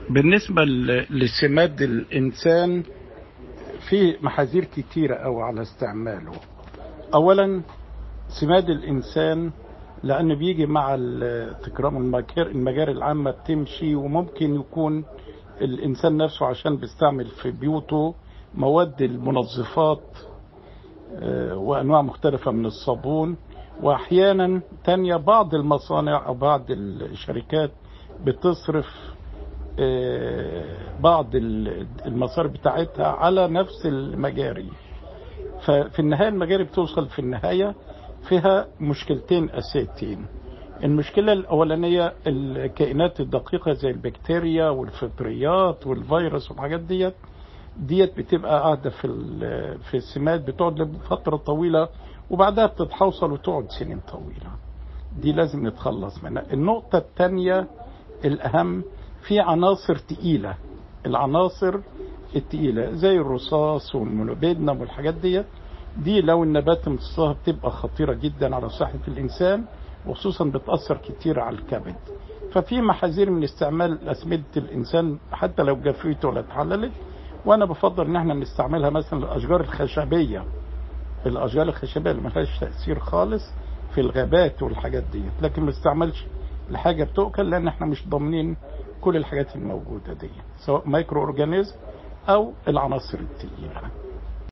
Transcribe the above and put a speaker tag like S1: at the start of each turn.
S1: بالنسبة ل- لسماد الإنسان في محاذير كتيرة أوي على استعماله أولا سماد الإنسان لأن بيجي مع ال- تكرام المجار- المجاري العامة بتمشي وممكن يكون الإنسان نفسه عشان بيستعمل في بيوته مواد المنظفات آه، وأنواع مختلفة من الصابون وأحيانا تانية بعض المصانع أو بعض الشركات بتصرف آه، بعض ال- المصارف بتاعتها على نفس المجاري ففي النهاية المجاري بتوصل في النهاية فيها مشكلتين أساسيتين المشكلة الأولانية الكائنات الدقيقة زي البكتيريا والفطريات والفيروس والحاجات ديت ديت بتبقى قاعدة في ال- في السماد بتقعد لفترة طويلة وبعدها بتتحوصل وتقعد سنين طويلة دي لازم نتخلص منها النقطة الثانية الأهم في عناصر تقيلة العناصر التقيلة زي الرصاص والمونوبيدنم والحاجات دي دي لو النبات امتصاها بتبقى خطيرة جدا على صحة الإنسان وخصوصا بتأثر كتير على الكبد ففي محاذير من استعمال أسمدة الإنسان حتى لو جفيت ولا اتحللت وأنا بفضل إن احنا نستعملها مثلا الأشجار الخشبية الاشجار الخشبيه اللي ملهاش تاثير خالص في الغابات والحاجات دي لكن ما استعملش لحاجه بتؤكل لان احنا مش ضامنين كل الحاجات الموجوده دي سواء مايكرو اورجانيزم او العناصر التقيله